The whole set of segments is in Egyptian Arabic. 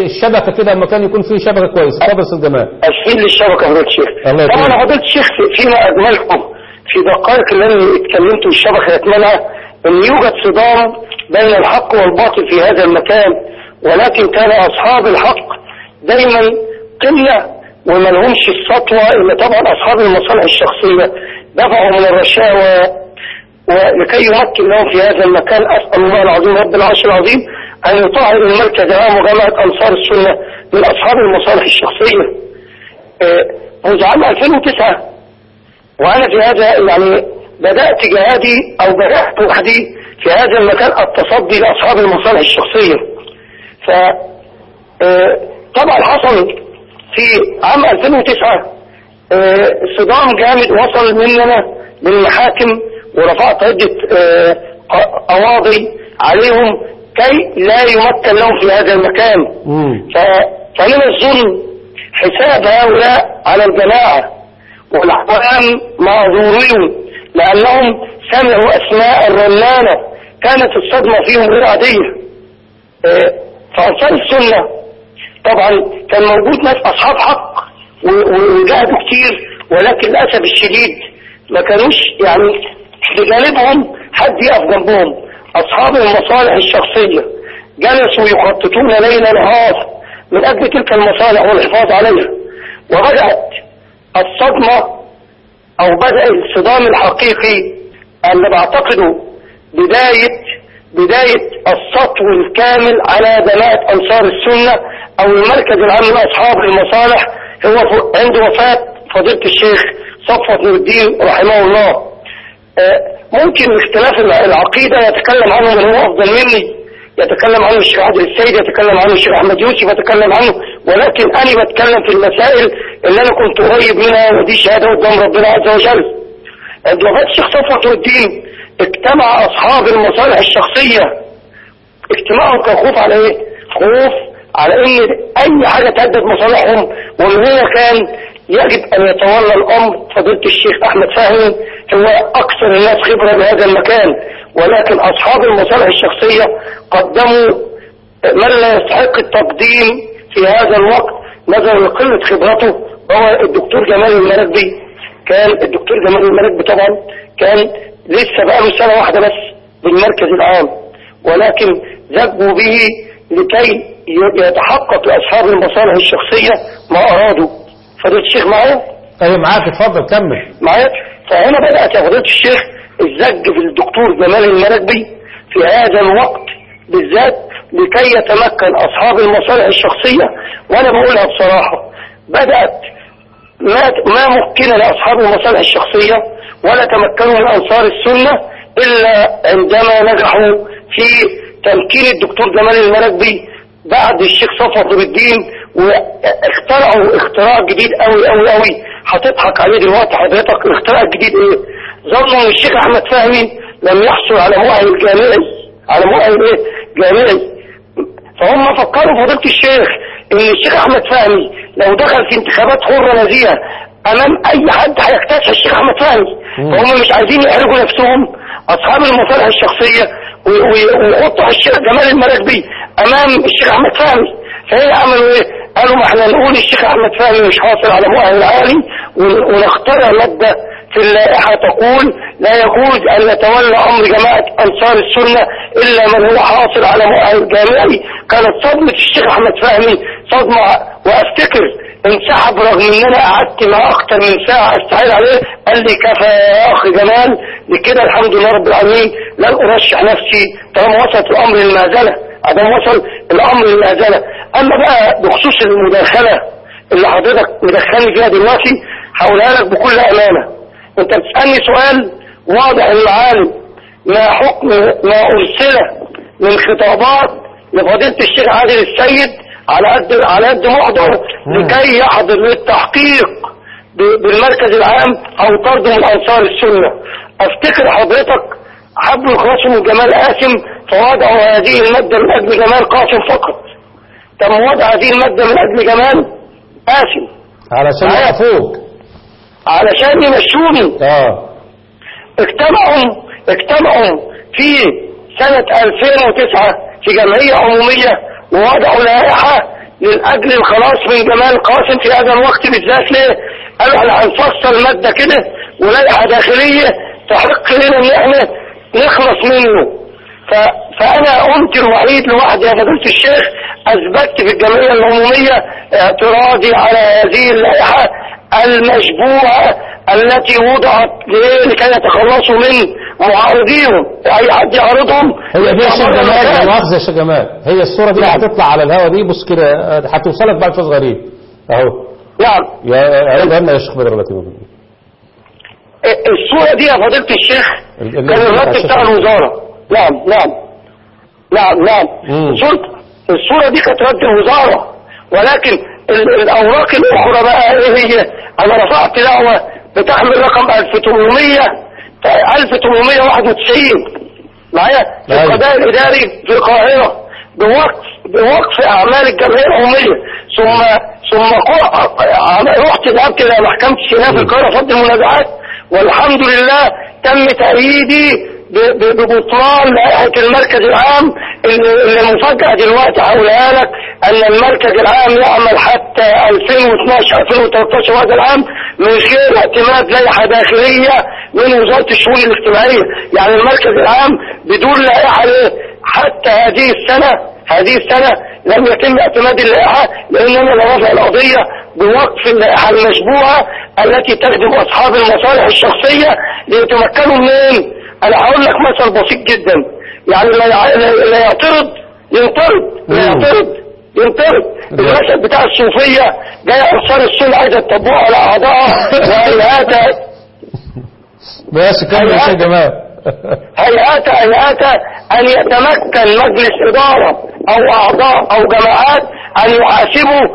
الشبكة كده المكان يكون فيه شبكة كويسة اتفضل يا استاذ جمال أشيل للشبكة فضيلة الشيخ الله يكرمك. طبعا فضيلة الشيخ في- فيما أجملكم في دقائق اللي أنا اتكلمت والشبكة يكملها أن يوجد صدام بين الحق والباطل في هذا المكان ولكن كان أصحاب الحق دايما قلة وما لهمش السطوة إن طبعا أصحاب المصالح الشخصية دفعوا من الرشاوى ولكي يمكن لهم في هذا المكان أسأل الله العظيم رب العرش العظيم أن يطهر المركز العام وجماعة أنصار السنة من أصحاب المصالح الشخصية آه، منذ عام 2009 وأنا في هذا يعني بدأت جهادي أو بدأت وحدي في هذا المكان التصدي لأصحاب المصالح الشخصية ف آه، طبعا حصل في عام 2009 آه، صدام جامد وصل مننا للمحاكم ورفعت عدة آه، ق- قواضي عليهم كي لا يمكن لهم في هذا المكان مم. ف- فمن الظلم حساب هؤلاء على الجماعة والأحوام معذورون لأنهم سمعوا أسماء الرنانة كانت الصدمة فيهم غير عادية آه، فأنصار السنة طبعا كان موجود ناس أصحاب حق و- و- وجاهدوا كتير ولكن للأسف الشديد ما كانوش يعني بجانبهم حد يقف جنبهم أصحاب المصالح الشخصية جلسوا يخططون ليل نهار من أجل تلك المصالح والحفاظ عليها وبدأت الصدمة أو بدأ الصدام الحقيقي اللي بعتقده بداية بداية السطو الكامل على جماعة أنصار السنة أو المركز العام لأصحاب المصالح هو ف- عند وفاة فضيلة الشيخ صفوة نور الدين رحمه الله آه، ممكن اختلاف الع- العقيدة يتكلم عنه من هو أفضل مني يتكلم عنه الشيخ عادل السيد يتكلم عنه الشيخ أحمد يوسف يتكلم عنه ولكن أنا بتكلم في المسائل اللي أنا كنت قريب منها ودي شهادة قدام ربنا عز وجل عند وفاة الشيخ صفوة نور الدين اجتمع أصحاب المصالح الشخصية اجتماعهم كان خوف على ايه خوف على ان اي حاجة تهدد مصالحهم ومن هنا كان يجب ان يتولى الامر فضيلة الشيخ احمد فهمي هو اكثر الناس خبرة بهذا المكان ولكن اصحاب المصالح الشخصية قدموا من لا يستحق التقديم في هذا الوقت نظرا لقلة خبرته هو الدكتور جمال المراكبي كان الدكتور جمال المراكبي طبعا كان لسه بقاله سنة واحدة بس بالمركز العام ولكن ذبوا به لكي ي- يتحقق لأصحاب المصالح الشخصية ما أرادوا فضيلة الشيخ معايا ايوه معاك اتفضل كمل معايا فهنا بدأت يا فضيلة الشيخ الزج في الدكتور جمال المراكبي في هذا الوقت بالذات لكي يتمكن أصحاب المصالح الشخصية وأنا بقولها بصراحة بدأت ما ما مكن لأصحاب المصالح الشخصية ولا تمكنوا من أنصار السنة إلا عندما نجحوا في تمكين الدكتور جمال المراكبي بعد الشيخ صفوت نور الدين واخترعوا اختراع جديد قوي قوي قوي هتضحك عليه دلوقتي حضرتك الاختراع الجديد ايه؟ ظنوا ان الشيخ احمد فهمي لم يحصل على مؤهل جامعي على مؤهل ايه؟ جامعي فهم فكروا فضيلة الشيخ ان الشيخ احمد فهمي لو دخل في انتخابات حرة نزيهة امام اي حد هيكتسح الشيخ احمد فهمي مم. فهم مش عايزين يحرجوا نفسهم اصحاب المصالح الشخصية و- و- ويحطوا الشيخ جمال المراكبي امام الشيخ احمد فهمي فهي عملوا ايه قالوا ما احنا نقول الشيخ احمد فهمي مش حاصل على مؤهل عالي ون- ونخترع مادة في اللائحة تقول لا يجوز أن يتولى أمر جماعة أنصار السنة إلا من هو حاصل على مؤهل جامعي كانت صدمة الشيخ أحمد فهمي صدمة وأفتكر انسحب رغم ان انا قعدت معاه اكتر من ساعة استعيد عليه قال لي كفى يا اخ جمال بكده الحمد لله رب العالمين لن ارشح نفسي طالما وصلت الامر للمهزلة ادام وصل الامر للمهزلة اما بقى بخصوص المداخلة اللي حضرتك مدخلني فيها دلوقتي هقولها لك بكل امانة انت بتسألني سؤال واضح المعالم ما حكم ما ارسل من خطابات لفضيلة الشيخ عادل السيد على قد على قد محضر لكي يحضر للتحقيق ب- بالمركز العام او طرده من انصار السنة افتكر حضرتك حبوا يخلصوا من جمال قاسم فوضعوا هذه المادة من اجل جمال قاسم فقط تم وضع هذه المادة من اجل جمال قاسم علشان معايا. يقفوك علشان يمشوني اه اجتمعوا اجتمعوا في سنة 2009 في جمعية عمومية ووضعوا لائحة للاجل الخلاص من جمال قاسم في هذا الوقت بالذات ليه؟ قالوا احنا هنفصل ماده كده ولائحه داخليه تحق لنا ان احنا نخلص منه ف... فانا قمت الوحيد لوحدي يا فضيله الشيخ اثبتت في الجمعيه العموميه اعتراضي على هذه اللائحه المشبوهه التي وضعت ليه؟ لكي يتخلصوا من معارضيهم اي حد يعارضهم هي دي يا شيخ يعتبر جمال لا مكان. مؤاخذة يا شيخ جمال هي الصورة دي هتطلع على الهوا دي بص كده آه، هتوصلك بعد شوية صغيرين اهو نعم يا عيب لنا يا شيخ بدر الله يكرمك. الصورة دي يا فضيلة الشيخ ال- كان ال- الرد الشيخ. بتاع الوزارة نعم نعم نعم نعم مم. صورة الصورة دي كانت رد الوزارة ولكن ال- الأوراق الأخرى بقى إيه هي أنا رفعت دعوة بتحمل رقم 1800 1891 معايا في أيوة. القضاء الإداري في القاهرة بوقف بوقف أعمال الجمعية العمومية ثم ثم قو- رحت ذهبت إلى محكمة الشناء في القاهرة فض المنازعات والحمد لله تم تأييدي ب- ب- ببطلان لائحة المركز العام اللي اللي المفاجأة دلوقتي هقولها لك أن المركز العام يعمل حتى 2012 2013 هذا العام من غير اعتماد لائحة داخلية من وزارة الشؤون الاجتماعية يعني المركز العام بدون لائحة ليه؟ حتى هذه السنة هذه السنة لم يتم اعتماد اللائحة لأن أنا رافع القضية بوقف اللائحة المشبوهة التي تخدم أصحاب المصالح الشخصية ليتمكنوا منين؟ أنا هقول لك مثل بسيط جدا يعني لا يع- لا- لا يعترض ينطرد لا مم. يعترض ينطرد المثل بتاع الصوفية جاي أنصار السنة عايزة تطبقه على أعضائها وهيئات بس كمل يا شيخ جمال هيئات هيئات أن يتمكن مجلس إدارة أو أعضاء أو جماعات أن يحاسبوا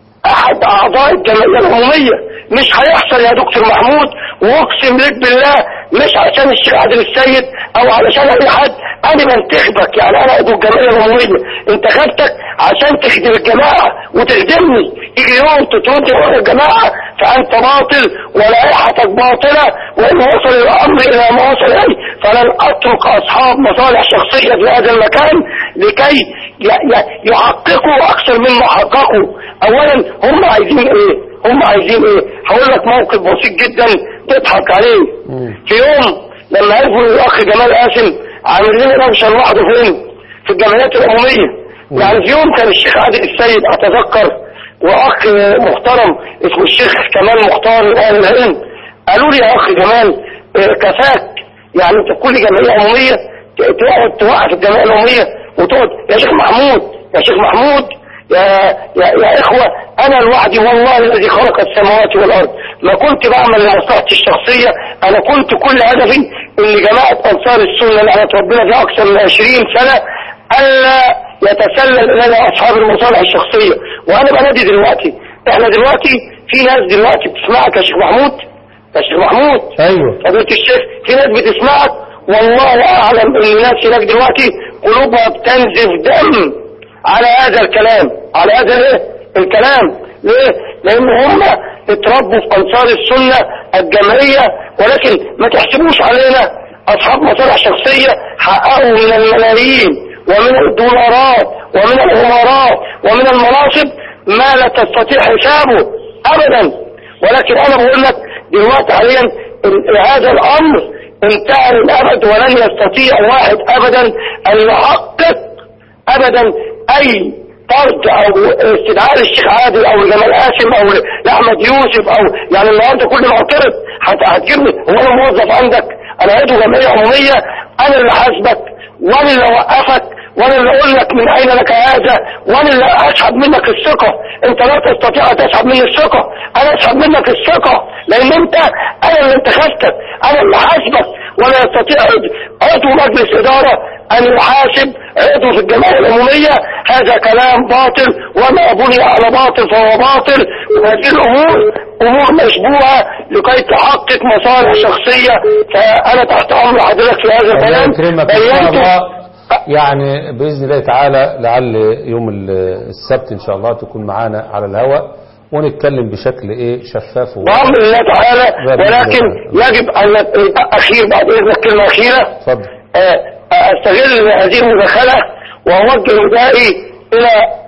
أحد أعضاء الجمعية العمومية مش هيحصل يا دكتور محمود واقسم لك بالله مش عشان الشيخ عادل السيد او علشان اي حد انا بنتخبك يعني انا عضو الجمعيه العموميه انتخبتك عشان تخدم الجماعه وتخدمني يجي يوم تترد ورا الجماعه فانت باطل ولائحتك باطله وان وصل الامر الى ما وصل اليه فلن اترك اصحاب مصالح شخصيه في هذا المكان لكي ي- ي- يحققوا اكثر مما حققوا اولا هم عايزين ايه هم عايزين ايه هقول لك موقف بسيط جدا تضحك عليه مم. في يوم لما عرفوا الاخ جمال قاسم عامل لنا دوشه لوحده فين في الجمعيات العموميه يعني في يوم كان الشيخ عادل السيد اتذكر واخ محترم اسمه الشيخ كمال مختار من اهل العلم قالوا لي يا اخ جمال آه، كفاك يعني انت كل جمعيه عموميه ت- تقعد توقف الجمعيه العموميه وتقعد يا شيخ محمود يا شيخ محمود يا يا, يا اخوه انا لوحدي والله الذي خلق السماوات والارض ما كنت بعمل لمصلحتي الشخصيه انا كنت كل هدفي ان جماعه انصار السنه اللي ربنا في اكثر من 20 سنه الا يتسلل الينا اصحاب المصالح الشخصيه وانا بنادي دلوقتي احنا دلوقتي في ناس دلوقتي بتسمعك يا شيخ محمود يا شيخ محمود ايوه فضيلة الشيخ في ناس بتسمعك والله اعلم ان الناس هناك دلوقتي قلوبها بتنزف دم على هذا الكلام على هذا ايه الكلام ليه لان هم اتربوا في انصار السنة الجمعية ولكن ما تحسبوش علينا اصحاب مصالح شخصية حققوا من الملايين ومن الدولارات ومن الامارات ومن المناصب ما لا تستطيع حسابه ابدا ولكن انا بقول لك دلوقتي حاليا ال- هذا الامر انتهى للابد ولن يستطيع واحد ابدا ان يحقق ابدا اي طرد او استدعاء للشيخ عادل او لجمال قاسم او لاحمد يوسف او يعني النهارده كل ما اعترض هت- هتجيبني هو انا موظف عندك انا عضو جمعيه عموميه انا اللي حاسبك وانا اللي اوقفك وانا اللي اقول لك من اين لك هذا وانا اللي اسحب منك الثقه انت لا تستطيع ان تسحب مني الثقه انا اسحب منك الثقه لان انت انا اللي انتخبتك انا اللي حاسبك ولا يستطيع عضو- عضو مجلس اداره ان يحاسب عضو في الجمعيه العموميه هذا كلام باطل وما بني على باطل فهو باطل وهذه الامور امور مشبوهه لكي تحقق مصالح شخصيه فانا تحت امر حضرتك في هذا الله الكلام يكرمك ان شاء بينت الله يعني باذن الله تعالى لعل يوم ال- السبت ان شاء الله تكون معانا على الهواء ونتكلم بشكل ايه شفاف و- بأمر الله تعالى بإذن ولكن الله. يجب أن نت- أخير بعد إذنك كلمة أخيرة اتفضل آه، أستغل هذه المداخلة وأوجه ندائي إلى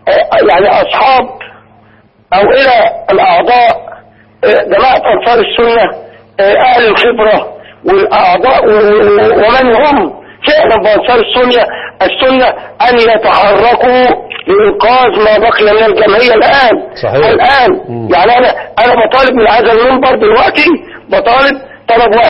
آه، يعني أصحاب أو إلى الأعضاء آه، جماعة أنصار السنة آه، أهل الخبرة والأعضاء و- و- ومن هم فعلا بأنصار السنة السنة أن يتحركوا لإنقاذ ما بقي من الجمعية الآن صحيح. الآن مم. يعني أنا أنا بطالب من هذا المنبر دلوقتي بطالب طلب واحد